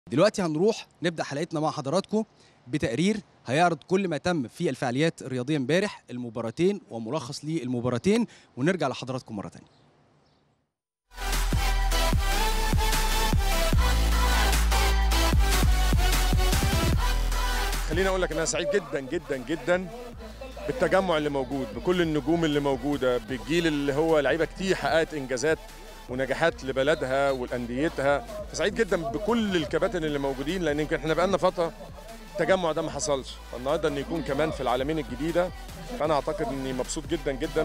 دلوقتي هنروح نبدا حلقتنا مع حضراتكم بتقرير هيعرض كل ما تم في الفعاليات الرياضيه امبارح المباراتين وملخص للمباراتين ونرجع لحضراتكم مره ثانيه خليني اقول لك ان انا سعيد جدا جدا جدا بالتجمع اللي موجود بكل النجوم اللي موجوده بالجيل اللي هو لعيبه كتير حققت انجازات ونجاحات لبلدها ولانديتها فسعيد جدا بكل الكباتن اللي موجودين لان يمكن احنا بقالنا فتره التجمع ده ما حصلش فالنهارده ان يكون كمان في العالمين الجديده فانا اعتقد اني مبسوط جدا جدا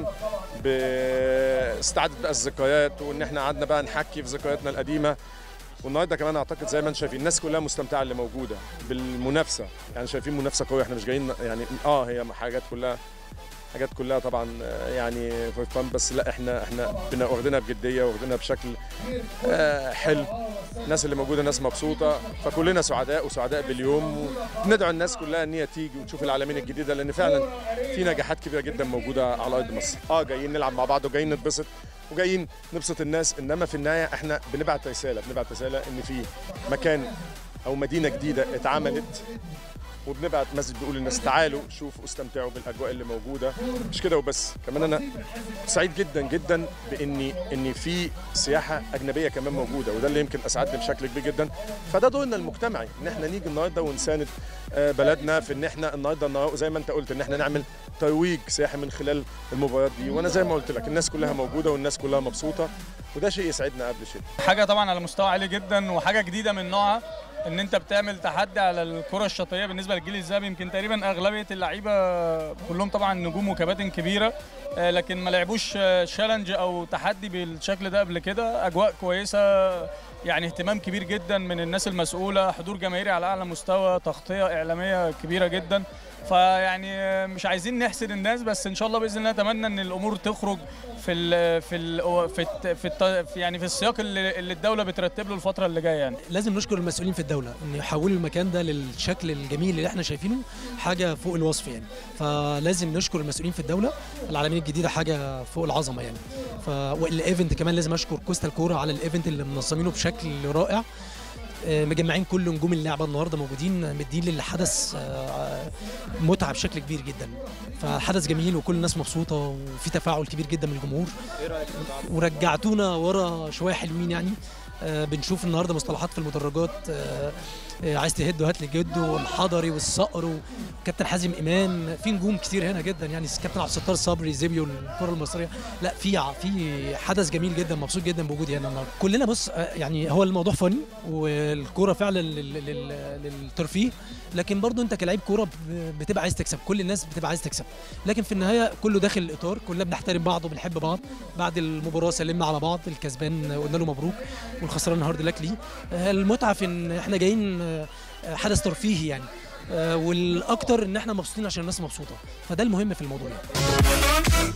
باستعاده بقى الذكريات وان احنا قعدنا بقى نحكي في ذكرياتنا القديمه والنهارده كمان اعتقد زي ما انتم شايفين الناس كلها مستمتعه اللي موجوده بالمنافسه يعني شايفين منافسه قويه احنا مش جايين يعني اه هي حاجات كلها حاجات كلها طبعا آه، يعني فور فن بس لا احنا احنا بنا- واخدينها بجديه واخدينها بشكل آه، حلو الناس اللي موجوده ناس مبسوطه فكلنا سعداء وسعداء باليوم وندعو الناس كلها ان هي تيجي وتشوف العالمين الجديده لان فعلا في نجاحات كبيره جدا موجوده على ارض مصر اه جايين نلعب مع بعض وجايين نتبسط وجايين نبسط الناس انما في النهايه احنا بنبعت رساله بنبعت رساله ان في مكان او مدينه جديده اتعملت وبنبعت مسج بيقول للناس تعالوا شوفوا استمتعوا بالاجواء اللي موجوده مش كده وبس كمان انا سعيد جدا جدا باني ان في سياحه اجنبيه كمان موجوده وده اللي يمكن اسعدني بشكل كبير جدا فده دورنا المجتمعي ان احنا نيجي النهارده ونساند آه، بلدنا في ان احنا النهارده النهار- زي ما انت قلت ان احنا نعمل ترويج سياحي من خلال المباريات دي وانا زي ما قلت لك الناس كلها موجوده والناس كلها مبسوطه وده شيء يسعدنا قبل شيء حاجه طبعا على مستوى عالي جدا وحاجه جديده من نوعها ان انت بتعمل تحدي على الكره الشاطئيه بالنسبه للجيل الذهبي يمكن تقريبا اغلبيه اللعيبه كلهم طبعا نجوم وكباتن كبيره آه، لكن ما لعبوش شالنج او تحدي بالشكل ده قبل كده اجواء كويسه يعني اهتمام كبير جدا من الناس المسؤوله حضور جماهيري على اعلى مستوى تغطيه اعلاميه كبيره جدا فيعني آه، مش عايزين نحسد الناس بس ان شاء الله باذن الله نتمنى ان الامور تخرج في ال في ال في الت- في, الت- في يعني في السياق اللي, اللي الدوله بترتب له الفتره اللي جايه يعني لازم نشكر المسؤولين في الدوله ان يحولوا المكان ده للشكل الجميل اللي احنا شايفينه حاجه فوق الوصف يعني فلازم نشكر المسؤولين في الدوله العالمين الجديده حاجه فوق العظمه يعني ف والايفنت كمان لازم اشكر كوستا الكوره على الايفنت اللي منظمينه بشكل رائع آه، مجمعين كل نجوم اللعبه النهارده موجودين مدين للحدث آه، متعه بشكل كبير جدا فحدث جميل وكل الناس مبسوطه وفي تفاعل كبير جدا من الجمهور ورجعتونا ورا شويه حلوين يعني آه، بنشوف النهارده مصطلحات في المدرجات آه، آه، عايز تهد وهات لي جد والحضري والصقر وكابتن حازم امام في نجوم كتير هنا جدا يعني كابتن عبد الستار صبري زيبيو الكره المصريه لا في ع- في حدث جميل جدا مبسوط جدا بوجودي هنا النهارده كلنا بص آه، يعني هو الموضوع فني والكوره فعلا لل- لل- للترفيه لكن برضو انت كلاعب كوره ب- بتبقى عايز تكسب كل الناس بتبقى عايز تكسب لكن في النهايه كله داخل الاطار كلنا بنحترم بعض وبنحب بعض بعد المباراه سلمنا على بعض الكسبان قلنا له مبروك والخسران هارد لك ليه آه، المتعه في ان احنا جايين آه، حدث ترفيهي يعني آه، والاكتر ان احنا مبسوطين عشان الناس مبسوطه فده المهم في الموضوع يعني.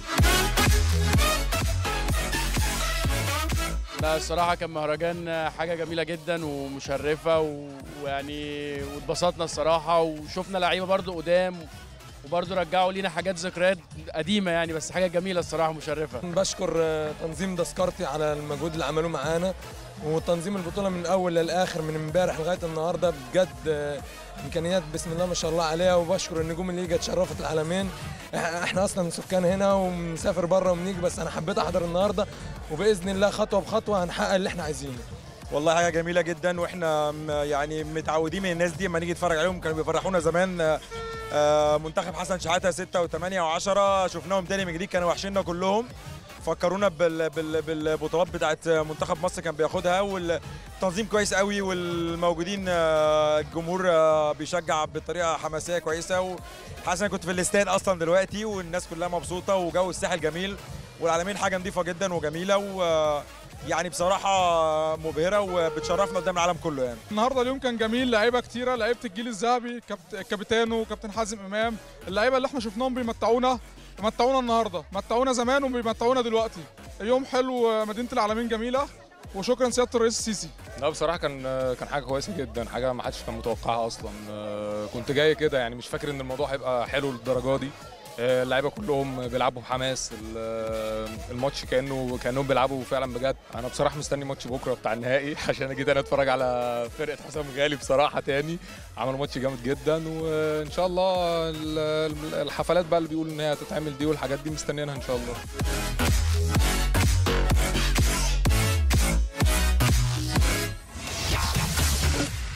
لا الصراحة كان مهرجان حاجة جميلة جدا ومشرفة و- ويعني واتبسطنا الصراحة وشفنا لعيبة برضو قدام وبرضو رجعوا لينا حاجات ذكريات قديمة يعني بس حاجة جميلة الصراحة مشرفة بشكر آه، تنظيم دسكرتي على المجهود اللي عملوه معانا وتنظيم البطوله من الاول للاخر من امبارح لغايه النهارده بجد آه، امكانيات بسم الله ما شاء الله عليها وبشكر النجوم اللي جت شرفت العالمين إح- احنا اصلا سكان هنا ومسافر بره وبنيجي بس انا حبيت احضر النهارده وباذن الله خطوه بخطوه هنحقق اللي احنا عايزينه والله حاجه جميله جدا واحنا م- يعني متعودين من الناس دي لما نيجي نتفرج عليهم كانوا بيفرحونا زمان آه، آه، منتخب حسن شحاته 6 و8 و10 شفناهم تاني من جديد كانوا وحشينا كلهم فكرونا بال بال بالبطولات بتاعت منتخب مصر كان بياخدها والتنظيم كويس قوي والموجودين آه، الجمهور آه، بيشجع بطريقه حماسيه كويسه وحاسس انا كنت في الاستاد اصلا دلوقتي والناس كلها مبسوطه وجو الساحل جميل والعالمين حاجه نظيفه جدا وجميله و يعني بصراحه مبهره وبتشرفنا قدام العالم كله يعني النهارده اليوم كان جميل لعيبه كتيره لعيبه الجيل الذهبي كابت- كابيتانو كابتن حازم امام اللعيبه اللي احنا شفناهم بيمتعونا متعونا النهارده متعونا زمان وبيمتعونا دلوقتي يوم حلو مدينه العالمين جميله وشكرا سياده الرئيس السيسي لا بصراحه كان كان حاجه كويسه جدا حاجه ما حدش كان متوقعها اصلا آه، كنت جاي كده يعني مش فاكر ان الموضوع هيبقى حلو للدرجه دي آه، اللعيبه كلهم بيلعبوا بحماس ال- الماتش كانه كانهم بيلعبوا فعلا بجد انا بصراحه مستني ماتش بكره بتاع النهائي عشان اجي تاني اتفرج على فرقه حسام غالي بصراحه تاني عملوا ماتش جامد جدا وان شاء الله ال- الحفلات بقى اللي بيقولوا ان هي هتتعمل دي والحاجات دي مستنيينها ان شاء الله